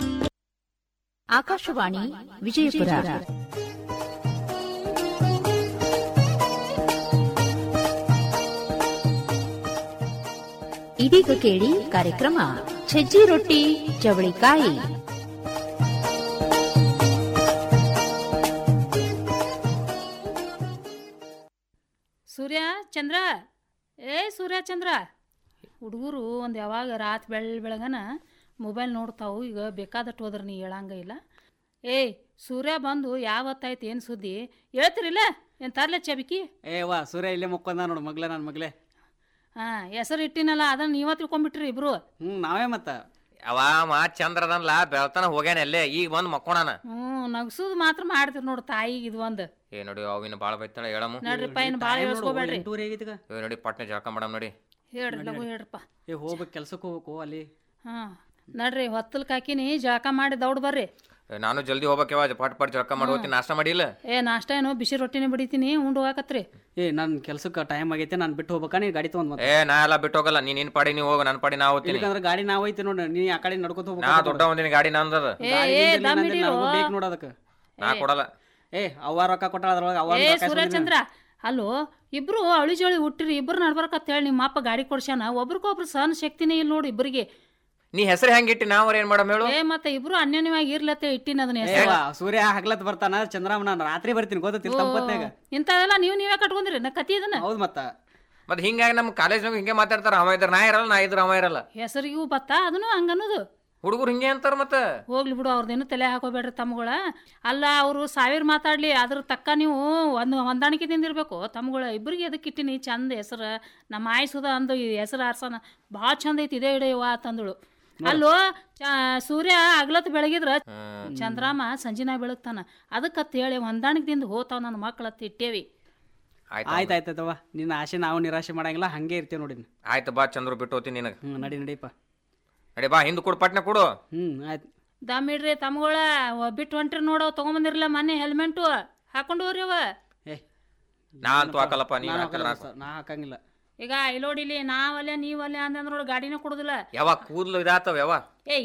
ಆಕಾಶವಾಣಿ ವಿಜಯಪುರ ಇದೀಗ ಕೇಳಿ ಕಾರ್ಯಕ್ರಮ ಸಜ್ಜಿ ರೊಟ್ಟಿ ಚವಳಿಕಾಯಿ ಸೂರ್ಯ ಚಂದ್ರ ಏ ಸೂರ್ಯ ಚಂದ್ರ ಹುಡುಗರು ಒಂದು ಯಾವಾಗ ರಾತ್ ಬೆಳ್ ಬೆಳಗನ ಮೊಬೈಲ್ ನೋಡ್ತಾವು ಈಗ ಬೇಕಾದಟ್ಟು ಹೋದ್ರೆ ನೀ ಹೇಳಂಗ ಇಲ್ಲ ಏಯ್ ಸೂರ್ಯ ಬಂದು ಯಾವತ್ತಾಯ್ತು ಏನು ಸುದ್ದಿ ಹೇಳ್ತಿರಿಲ್ಲ ಏನು ತರ್ಲೆ ಚಬಿಕಿ ಏ ವಾ ಸೂರ್ಯ ಇಲ್ಲೇ ಮುಕ್ಕೊಂದ ನೋಡು ಮಗ್ಲೆ ನನ್ನ ಮಗ್ಲೆ ಹಾಂ ಹೆಸರು ಇಟ್ಟಿನಲ್ಲ ಅದನ್ನ ನೀವ ತಿಳ್ಕೊಂಬಿಟ್ರಿ ಇಬ್ರು ಹ್ಞೂ ನಾವೇ ಮತ್ತ ಅವ ಮಾ ಚಂದ್ರದನ್ಲ ಬೆಳ್ತಾನ ಹೋಗ್ಯಾನ ಎಲ್ಲೇ ಈಗ ಬಂದ್ ಮಕ್ಕೋಣನ ಹ್ಞೂ ನಗ್ಸುದು ಮಾತ್ರ ಮಾಡ್ತೀರಿ ನೋಡು ತಾಯಿಗೆ ಇದು ಒಂದು ಏ ನೋಡಿ ಅವಿನ ಬಾಳ ಬೈತಾಳ ಹೇಳಮ್ಮ ನಡ್ರಿಪ್ಪ ಏನು ಭಾಳ ಹೇಳ್ಸ್ಕೊಬೇಡ್ರಿ ಎಂಟೂವರೆ ಆಗೈತಿ ಈಗ ಏ ನೋಡಿ ಪಟ್ನೆ ಜಳಕ ಮಾಡಮ್ ನೋಡಿ ಹೇಳ್ರಿ ಲಗು ಹೇಳ್ರಪ್ಪ ಏ ಹೋಗ್ಬೇಕು ಕೆಲ್ಸಕ್ಕೆ ಹೋಗ್ಬೇಕು ಅಲ್ಲಿ ಹಾಂ ನಡ್ರಿ ಹೊತ್ತಲ್ ಕಾಕಿನಿ ಜಳಕ ಮಾಡಿ ದೌಡ್ ಬರ್ರಿ ಏ, ನಾನು ಜಲ್ದಿ ಹೋಗ್ಬೇಕವ ಪಟ್ ಪಟ್ ಜಳಕ ಮಾಡಿ ಹೋಗ್ತೀನಿ ನಾಷ್ಟ ಮಾಡಿಲ್ಲ ಏ ನಾಷ್ಟ ಏನು ಬಿಸಿ ರೊಟ್ಟಿನೇ ಬಡಿತೀನಿ ಉಂಡು ಹೋಗಕತ್ರಿ ಏ ನನ್ನ ಕೆಲ್ಸಕ್ಕೆ ಟೈಮ್ ಆಗೈತೆ ನಾನು ಬಿಟ್ಟು ಹೋಗ್ಬೇಕಾ ನೀ ಗಾಡಿ ತೊಗೊಂಡ್ ಮತ್ತೆ ಏ ನಾ ಎಲ್ಲ ಬಿಟ್ಟು ಹೋಗಲ್ಲ ನೀನ್ ನಿನ್ ಪಾಡಿ ನೀ ಹೋಗ ನನ್ ಪಾಡಿ ನಾ ಹೋಗ್ತೀನಿ ಇಲ್ಲಿಕಂದ್ರೆ ಗಾಡಿ ನಾವು ಐತಿ ನೋಡಿ ನೀ ಆ ಕಡೆ ನಡ್ಕೊತ ನಾ ಹೋಗ್ಬೇಕು ದೊಡ್ಡ ಒಂದಿನ ಗಾಡಿ ನಂದದ ಏ ಏ ದಮ್ ಹಿಡೀರೋ ಬೇಕು ನೋಡು ಅದಕ್ಕೆ ನಾ ಕೊಡಲ್ಲ ಏ ಅವ್ವ ರೊಕ್ಕ ಕೊಟ್ಟಾಳ ಅದ್ರೊಳಗೆ ಅವ್ವ ಏ ಸೂರ್ಯಚಂದ್ರ ಅಲ್ಲೋ ಇಬ್ರು ಅಳಿ ಜೋಳಿ ಹುಟ್ಟಿರಿ ಇಬ್ರು ನಡ್ಬರ್ಕತ್ ಹೇಳಿ ನಿಮ್ಮ ಅಪ್ಪ ಗಾಡಿ ಕೊಡ್ಸ್ಯಾನ ಒಬ್ರಿಗೊಬ್ರು ಸಹನ ಶಕ್ತಿನೇ ಇಲ್ಲ ನೋಡಿ ಇಬ್ಬರಿಗೆ ನೀ ಹೆಸರು ಹೆಂಗಿಟ್ಟಿ ನಾವ್ ಏನ್ ಮಾಡಮ್ ಹೇಳು ಏ ಮತ್ತೆ ಇಬ್ರು ಅನ್ಯೋನ್ಯವಾಗಿ ಇರ್ಲತ್ತೆ ಇಟ್ಟಿನ ಅದನ್ನ ಏ ಹೆಸರು ವಾ, ಸೂರ್ಯ ಹಗ್ಲತ್ ಬರ್ತಾನ ಚಂದ್ರಮ್ಮ ನಾನು ರಾತ್ರಿ ಬರ್ತೀನಿ ಗೊತ್ತಿಲ್ಲ ತಂಪತ್ನಾಗ ಇಂಥವೆಲ್ಲ ನೀವು ನೀವೇ ಕಟ್ಕೊಂಡ್ರಿ ನಾ ಕತಿ ಇದನ್ನ ಹೌದು ಮತ್ತ ಮತ್ ಹಿಂಗಾಗಿ ನಮ್ ಕಾಲೇಜ್ನಾಗ ಹಿಂಗೆ ಮಾತಾಡ್ತಾರ ಅವ ಇದ್ರ ನಾ ಇರಲ್ಲ ನಾ ಇದ್ರ ಅವ ಇರಲ್ಲ ಹೆಸರಿಗೂ ಬತ್ತಾ ಅದನ್ನು ಹಂಗನ್ನೋದು ಹುಡುಗರು ಹಿಂಗೆ ಅಂತಾರ ಮತ್ತ ಹೋಗ್ಲಿ ಬಿಡು ಅವ್ರದ್ದೇನು ತಲೆ ಹಾಕೋಬೇಡ್ರಿ ತಮ್ಮಗಳ ಅಲ್ಲ ಅವರು ಸಾವಿರ ಮಾತಾಡ್ಲಿ ಅದ್ರ ತಕ್ಕ ನೀವು ಒಂದು ಹೊಂದಾಣಿಕೆದಿಂದ ಇರಬೇಕು ತಮ್ಮಗಳ ಇಬ್ಬರಿಗೆ ಅದಕ್ಕೆ ಇಟ್ಟಿನಿ ಚಂದ ಹೆಸರು ನಮ್ಮ ಆಯ್ಸುದ ಅಂದು ಈ ಹೆಸರು ಆರ್ಸನ ಭಾಳ ಚಂದ ಐತಿ ಇದೇ ಇಡೆಯವ್ವ ತಂದಳು ಅಲ್ಲೋ ಚ ಸೂರ್ಯ ಅಗ್ಲತ್ ಬೆಳಗಿದ್ರ ಚಂದ್ರಾಮ ಸಂಜಿನ ಬೆಳಗ್ತಾನ ಅದಕ್ಕತ್ ಹೇಳಿ ಹೊಂದಾಣಿಕೆದಿಂದ ಹೋತಾವ ನನ್ನ ಮಕ್ಕಳತ್ ಇಟ್ಟೇವಿ ಆಯ್ತು ಆಯ್ತು ಆಯ್ತಾಯ್ತವ ನಿನ್ನ ಆಸೆ ನಾವು ನಿರಾಶೆ ಮಾಡಂಗಿಲ್ಲ ಹಂಗೆ ಇರ್ತೀವಿ ನೋಡಿ ಆಯ್ತು ಬಾ ಚಂದ್ರು ಬಿಟ್ಟು ಹೋಗ್ತೀನಿ ನಿನಗ ಹ್ಞೂ ನಡಿ ನಡಿಯಪ್ಪ ನಡಿ ಬಾ ಹಿಂದ್ ಕೊಡು ಪಟ್ನೆ ಕೊಡು ಹ್ಞೂ ಆಯ್ತು ದಮ್ ಇಡ್ರಿ ತಮ್ಮಗಳ ಬಿಟ್ಟು ಹೊಂಟ್ರಿ ನೋಡವ್ ತಗೊಂಬಂದಿರಲ್ಲ ಮೊನ್ನೆ ಹೆಲ್ಮೆಂಟು ಹಾಕೊಂಡು ಹೋಗ್ರಿ ಅವ ಏ ನಾ ಅಂತೂ ಹಾಕಲ್ಲಪ್ಪ ನೀನ್ ನಾನು ಹಾಕಿದ್ರ ಹಾಕಲ್ಲ ನಾ ಹಾಕಂಗಿಲ್ಲ ಈಗ ಇಲ್ಲೋಡಿಲಿ ನಾವಲ್ಲೇ ನೀವಲ್ಲೇ ಅಂದಂದ್ರೆ ನೋಡಿ ಗಾಡಿನೇ ಕೊಡುದಿಲ್ಲ ಯಾವ ಕೂದ್ಲು ಇದಾತವ ಯಾವ ಏ